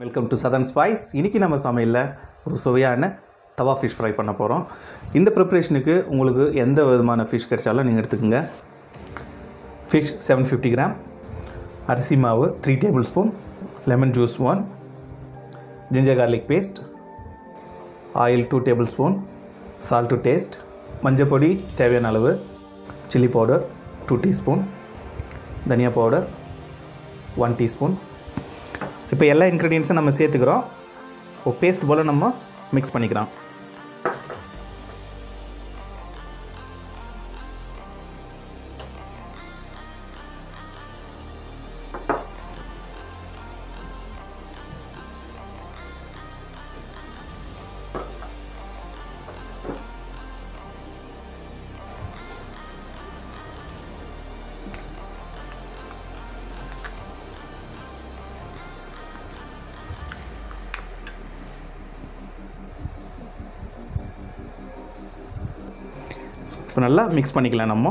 welcome to Sathan spice இன்றைக்கி நம்ம சமையலில் ஒரு சுவையான தவா ஃபிஷ் ஃப்ரை பண்ண போகிறோம் இந்த ப்ரிப்ரேஷனுக்கு உங்களுக்கு எந்த விதமான ஃபிஷ் கிடைச்சாலும் நீங்கள் எடுத்துக்கோங்க ஃபிஷ் செவன் ஃபிஃப்டி கிராம் அரிசி மாவு three tablespoon lemon juice one ginger garlic paste oil two tablespoon salt to taste மஞ்சள் பொடி தேவையான அளவு சில்லி பவுடர் டூ டீஸ்பூன் தனியா பவுடர் ஒன் டீஸ்பூன் இப்போ எல்லா இன்க்ரீடியன்ஸும் நம்ம சேர்த்துக்கிறோம் ஒரு பேஸ்ட் போல் நம்ம மிக்ஸ் பண்ணிக்கிறோம் இப்போ நல்லா மிக்ஸ் பண்ணிக்கலாம் நம்ம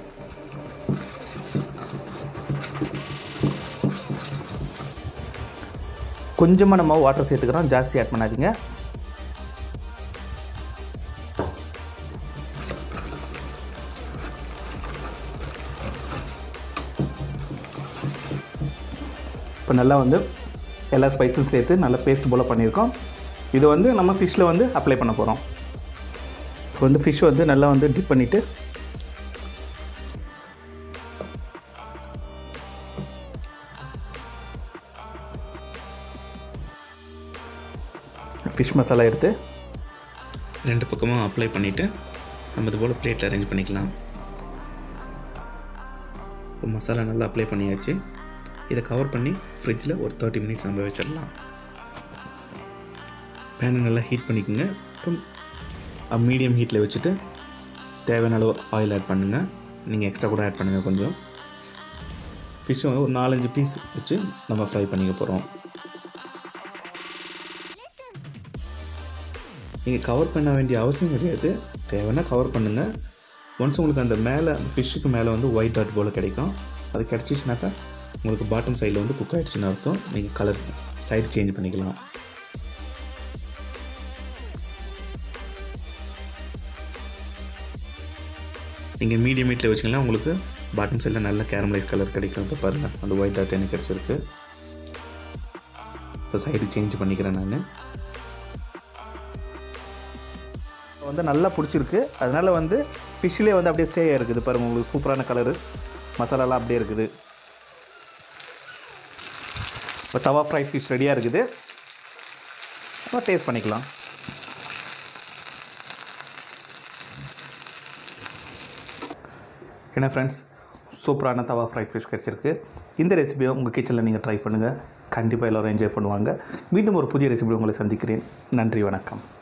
கொஞ்சமாக நம்ம வாட்டர் சேர்த்துக்கிறோம் ஜாஸ்தி ஆட் பண்ணாதீங்க இப்போ நல்லா வந்து எல்லா ஸ்பைசஸ் சேர்த்து நல்லா பேஸ்ட் போல் பண்ணியிருக்கோம் இது வந்து நம்ம ஃபிஷ்ஷில் வந்து அப்ளை பண்ண போகிறோம் இப்போ வந்து ஃபிஷ் வந்து நல்லா வந்து டிப் பண்ணிவிட்டு ஃபிஷ் மசாலா எடுத்து ரெண்டு பக்கமும் அப்ளை பண்ணிவிட்டு நம்ம இது போல் பிளேட்டில் அரேஞ்ச் பண்ணிக்கலாம் இப்போ மசாலா நல்லா அப்ளை பண்ணியாச்சு இதை கவர் பண்ணி ஃப்ரிட்ஜில் ஒரு தேர்ட்டி மினிட்ஸ் நம்ம வச்சிடலாம் பேனை நல்லா ஹீட் பண்ணிக்கோங்க அப்புறம் மீடியம் ஹீட்டில் வச்சுட்டு தேவையான அளவு ஆயில் ஆட் பண்ணுங்கள் நீங்கள் எக்ஸ்ட்ரா கூட ஆட் பண்ணுங்கள் கொஞ்சம் ஃபிஷ்ஷும் ஒரு நாலஞ்சு பீஸ் வச்சு நம்ம ஃப்ரை பண்ணிக்க போகிறோம் நீங்கள் கவர் பண்ண வேண்டிய அவசியம் கிடையாது தேவைன்னா கவர் பண்ணுங்கள் ஒன்ஸ் உங்களுக்கு அந்த மேலே அந்த ஃபிஷ்ஷுக்கு மேலே வந்து ஒயிட் டாட் போல் கிடைக்கும் அது கிடச்சிச்சினாக்கா உங்களுக்கு பாட்டம் சைடில் வந்து குக் ஆகிடுச்சின்னு அர்த்தம் நீங்கள் கலர் சைடு சேஞ்ச் பண்ணிக்கலாம் நீங்கள் மீடியம் ஹீட்டில் வச்சிங்கன்னா உங்களுக்கு பாட்டம் சைடில் நல்ல கேரமலைஸ் கலர் கிடைக்கும் இப்போ பாருங்கள் அந்த ஒயிட் டாட் எனக்கு கிடச்சிருக்கு இப்போ சைடு சேஞ்ச் பண்ணிக்கிறேன் நான் வந்து நல்லா பிடிச்சிருக்கு அதனால் வந்து ஃபிஷ்ஷிலே வந்து அப்படியே ஸ்டே இருக்குது பாருங்கள் உங்களுக்கு சூப்பரான கலரு மசாலாலாம் அப்படியே இருக்குது இப்போ தவா ஃப்ரை ஃபிஷ் ரெடியாக இருக்குது நம்ம டேஸ்ட் பண்ணிக்கலாம் என்ன ஃப்ரெண்ட்ஸ் சூப்பரான தவா ஃப்ரைட் ஃபிஷ் கிடச்சிருக்கு இந்த ரெசிபியை உங்கள் கிச்சனில் நீங்கள் ட்ரை பண்ணுங்கள் கண்டிப்பாக எல்லோரும் என்ஜாய் பண்ணுவாங்க மீண்டும் ஒரு புதிய ரெசிபி உங்களை சந்திக்கிறேன் நன்றி வணக்கம்